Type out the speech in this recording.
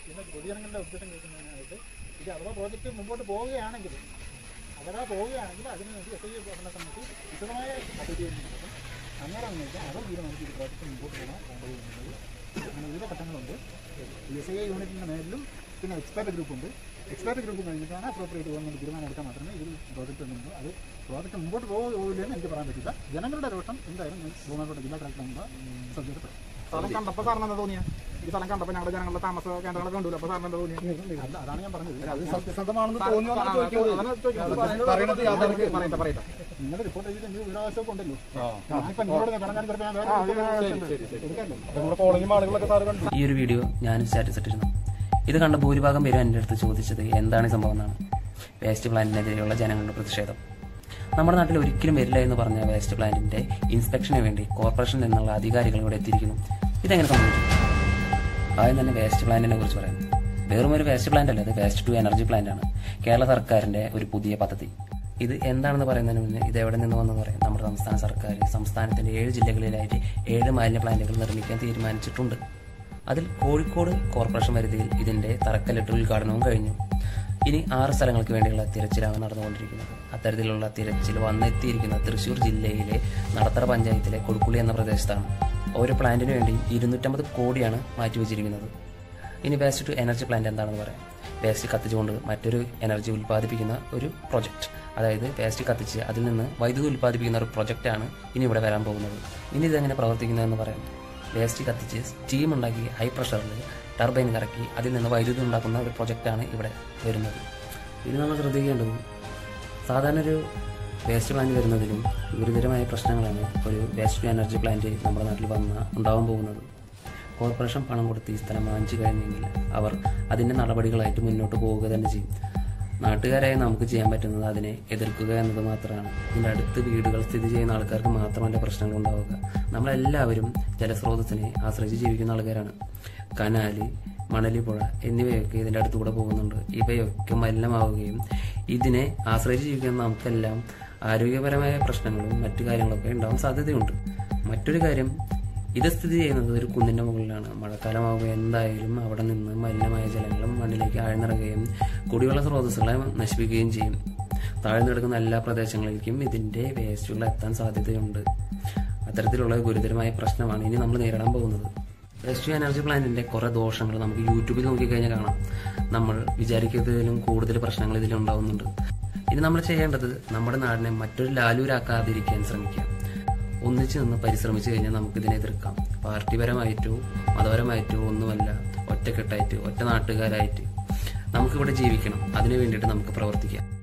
ഇന്ന് പൊതുജനങ്ങളുടെ ഉദ്ദേശം കേൾക്കുന്നതിനായിട്ട് ഇത് അഥവാ പ്രോജക്റ്റ് മുമ്പോട്ട് പോവുകയാണെങ്കിൽ അഥവാ പോവുകയാണെങ്കിൽ അതിനുവേണ്ടി എസ് ഐ ഭരണ സമിതി വിശദമായ അഭിപ്രായം നടത്തും അന്നേരം നിങ്ങൾക്ക് അവർ തീരുമാനിച്ച് ഈ പ്രോജക്റ്റ് മുമ്പോട്ട് പോകണം വേണ്ടത് എന്നുള്ളത് അങ്ങനെ വിവിധ ഘട്ടങ്ങളുണ്ട് എസ് ഐ യൂണിറ്റിൻ്റെ മേലിലും പിന്നെ എക്സ്പെർട്ട് ഗ്രൂപ്പുണ്ട് എക്സ്പെർട്ട് ഗ്രൂപ്പ് കഴിഞ്ഞിട്ടാണ് അപ്രോപ്രിയേറ്റ് ഗവൺമെൻറ് തീരുമാനം എടുക്കാൻ മാത്രമേ ഇതിൽ പ്രോജക്റ്റ് മുമ്പ് അത് പ്രോജക്റ്റ് മുമ്പോട്ട് പോകുകയില്ലെന്ന് എനിക്ക് പറയാൻ പറ്റില്ല ജനങ്ങളുടെ രോഷം എന്തായാലും ഞാൻ ബഹുമാനപ്പെട്ട ജില്ലാ കളക്ടർ മുമ്പ് ശ്രദ്ധയിൽപ്പെടും സ്ഥലം കണ്ടപ്പോ സാറിന് എന്താ തോന്നിയ ഈ സ്ഥലം കണ്ടപ്പോ ഞങ്ങളുടെ ജനങ്ങളുടെ താമസ കേന്ദ്രങ്ങളൊക്കെ കണ്ടു അപ്പൊ സാറിന് എന്താ തോന്നിയ അല്ല അതാണ് ഞാൻ പറഞ്ഞത് അത് സത്യസന്ധമാണെന്ന് തോന്നിയോന്നാണ് ചോദിക്കുന്നത് പറയണത് യാഥാർത്ഥ്യം പറയട്ടെ പറയട്ടെ നിങ്ങളുടെ റിപ്പോർട്ട് ചെയ്തിട്ട് എന്ത് വിവരാവകാശമൊക്കെ ഉണ്ടല്ലോ ഞാനിപ്പോ നിങ്ങളോട് പറഞ്ഞാൽ ചിലപ്പോൾ ഞാൻ വേറെ എടുക്കാമല്ലോ നമ്മുടെ കോളനി ആളുകളൊക്കെ സാറ് കണ്ടു ഈ ഒരു വീഡിയോ ഞാൻ സ്റ്റാറ്റസ് ഇട്ടിരുന്നു ഇത് കണ്ട ഭൂരിഭാഗം പേരും എൻ്റെ അടുത്ത് ചോദിച്ചത് എന്താണ് ഈ സംഭവം എന്നാണ് വേസ്റ്റ് പ്ലാന്റിനെതിരെയുള്ള ജനങ്ങളുടെ പ്രതിഷേധം നമ്മുടെ നാട്ടിൽ ഒരിക്കലും വരില്ല എന്ന് പറഞ്ഞ വേസ്റ്റ് പ്ലാന്റിന്റെ ഇൻസ്പെക്ഷന് വേണ്ടി കോർപ്പറേഷൻ നിന്നുള്ള അധികാരികൾ ഇവിടെ എത്തിയിരിക്കുന്നു ഇതെങ്ങനെ സംഭവിച്ചു ആദ്യം തന്നെ വേസ്റ്റ് പ്ലാന്റിനെ കുറിച്ച് പറയാം വെറും ഒരു വേസ്റ്റ് പ്ലാന്റ് അല്ല ഇത് വേസ്റ്റ് ടു എനർജി പ്ലാന്റ് ആണ് കേരള സർക്കാരിന്റെ ഒരു പുതിയ പദ്ധതി ഇത് എന്താണെന്ന് പറയുന്നതിന് മുന്നേ ഇത് എവിടെ നിന്ന് വന്നെന്ന് പറയാം നമ്മുടെ സംസ്ഥാന സർക്കാർ സംസ്ഥാനത്തിന്റെ ഏഴ് ജില്ലകളിലായിട്ട് ഏഴ് മാലിന്യ പ്ലാന്റുകൾ നിർമ്മിക്കാൻ തീരുമാനിച്ചിട്ടുണ്ട് അതിൽ കോഴിക്കോട് കോർപ്പറേഷൻ പരിധിയിൽ ഇതിന്റെ തറക്കല്ലിട്ട് ഉദ്ഘാടനവും കഴിഞ്ഞു ഇനി ആറ് സ്ഥലങ്ങൾക്ക് വേണ്ടിയുള്ള തിരച്ചിലാണ് നടന്നുകൊണ്ടിരിക്കുന്നത് അത്തരത്തിലുള്ള തിരച്ചിൽ വന്നെത്തിയിരിക്കുന്ന തൃശൂർ ജില്ലയിലെ നടത്തറ പഞ്ചായത്തിലെ കൊടുക്കുള്ളി എന്ന പ്രദേശത്താണ് ഓരോ പ്ലാന്റിന് വേണ്ടി ഇരുന്നൂറ്റമ്പത് കോടിയാണ് മാറ്റിവെച്ചിരിക്കുന്നത് ഇനി വേസ്റ്റ് ടു എനർജി പ്ലാന്റ് എന്താണെന്ന് പറയാം വേസ്റ്റ് കത്തിച്ചുകൊണ്ട് മറ്റൊരു എനർജി ഉൽപ്പാദിപ്പിക്കുന്ന ഒരു പ്രൊജക്ട് അതായത് വേസ്റ്റ് കത്തിച്ച് അതിൽ നിന്ന് വൈദ്യുതി ഉൽപ്പാദിപ്പിക്കുന്ന ഒരു പ്രൊജക്റ്റാണ് ഇനി ഇവിടെ വരാൻ പോകുന്നത് ഇനി ഇതെങ്ങനെ പ്രവർത്തിക്കുന്നതെന്ന് പറയാം വേസ്റ്റ് കത്തിച്ച് സ്റ്റീം ഉണ്ടാക്കി ഹൈ പ്രഷറിൽ ടർബൈൻ കറക്കി അതിൽ നിന്ന് വൈദ്യുതി ഉണ്ടാക്കുന്ന ഒരു പ്രൊജക്റ്റാണ് ഇവിടെ വരുന്നത് ഇനി നമ്മൾ ശ്രദ്ധിക്കേണ്ടത് സാധാരണ ഒരു വേസ്റ്റ് പ്ലാന്റ് വരുന്നതിലും ഗുരുതരമായ പ്രശ്നങ്ങളാണ് ഒരു വേസ്റ്റ് ടു എനർജി പ്ലാന്റ് നമ്മുടെ നാട്ടിൽ വന്ന ഉണ്ടാവാൻ പോകുന്നത് കോർപ്പറേഷൻ പണം കൊടുത്ത് ഈ സ്ഥലം വാങ്ങിച്ചു കഴിഞ്ഞെങ്കിൽ അവർ അതിൻ്റെ നടപടികളായിട്ട് മുന്നോട്ട് പോവുക തന്നെ ചെയ്യും നാട്ടുകാരായ നമുക്ക് ചെയ്യാൻ പറ്റുന്നത് അതിനെ എതിർക്കുക എന്നത് മാത്രമാണ് ഇതിൻ്റെ അടുത്ത് വീടുകൾ സ്ഥിതി ചെയ്യുന്ന ആൾക്കാർക്ക് മാത്രമല്ല പ്രശ്നങ്ങൾ ഉണ്ടാവുക നമ്മളെല്ലാവരും ജലസ്രോതസ്സിനെ ആശ്രയിച്ച് ജീവിക്കുന്ന ആൾക്കാരാണ് കനാല് മണലി പുഴ എന്നിവയൊക്കെ ഇതിൻ്റെ അടുത്തുകൂടെ പോകുന്നുണ്ട് ഇവയൊക്കെ മലിനമാവുകയും ഇതിനെ ആശ്രയിച്ച് ജീവിക്കുന്ന നമുക്കെല്ലാം ആരോഗ്യപരമായ പ്രശ്നങ്ങളും മറ്റു കാര്യങ്ങളൊക്കെ ഉണ്ടാവാൻ സാധ്യതയുണ്ട് മറ്റൊരു കാര്യം ഇത് സ്ഥിതി ചെയ്യുന്നത് ഒരു കുന്നിന്റെ മുകളിലാണ് മഴക്കാലമാവുക എന്തായാലും അവിടെ നിന്ന് മലിനമായ ജലങ്ങളും മണ്ണിലേക്ക് ആഴ്ന്നിറങ്ങുകയും കുടിവെള്ള സ്രോതസ്സുകളെ നശിപ്പിക്കുകയും ചെയ്യും താഴ്ന്നു കിടക്കുന്ന എല്ലാ പ്രദേശങ്ങളിലേക്കും ഇതിന്റെ വേസ്റ്റുകൾ എത്താൻ സാധ്യതയുണ്ട് അത്തരത്തിലുള്ള ഗുരുതരമായ പ്രശ്നമാണ് ഇനി നമ്മൾ നേരിടാൻ പോകുന്നത് വേസ്റ്റ് എനർജി പ്ലാന്റിന്റെ കുറെ ദോഷങ്ങൾ നമുക്ക് യൂട്യൂബിൽ നോക്കിക്കഴിഞ്ഞാൽ കാണാം നമ്മൾ വിചാരിക്കുന്നതിലും കൂടുതൽ പ്രശ്നങ്ങൾ ഇതിലുണ്ടാവുന്നുണ്ട് ഇനി നമ്മൾ ചെയ്യേണ്ടത് നമ്മുടെ നാടിനെ മറ്റൊരു ലാലൂരാക്കാതിരിക്കാൻ ശ്രമിക്കുക ഒന്നിച്ചു നിന്ന് പരിശ്രമിച്ചു കഴിഞ്ഞാൽ നമുക്കിതിനെ എതിർക്കാം പാർട്ടിപരമായിട്ടോ മതപരമായിട്ടോ ഒന്നുമല്ല ഒറ്റക്കെട്ടായിട്ട് ഒറ്റ നാട്ടുകാരായിട്ട് നമുക്കിവിടെ ജീവിക്കണം അതിനു വേണ്ടിയിട്ട് നമുക്ക് പ്രവർത്തിക്കാം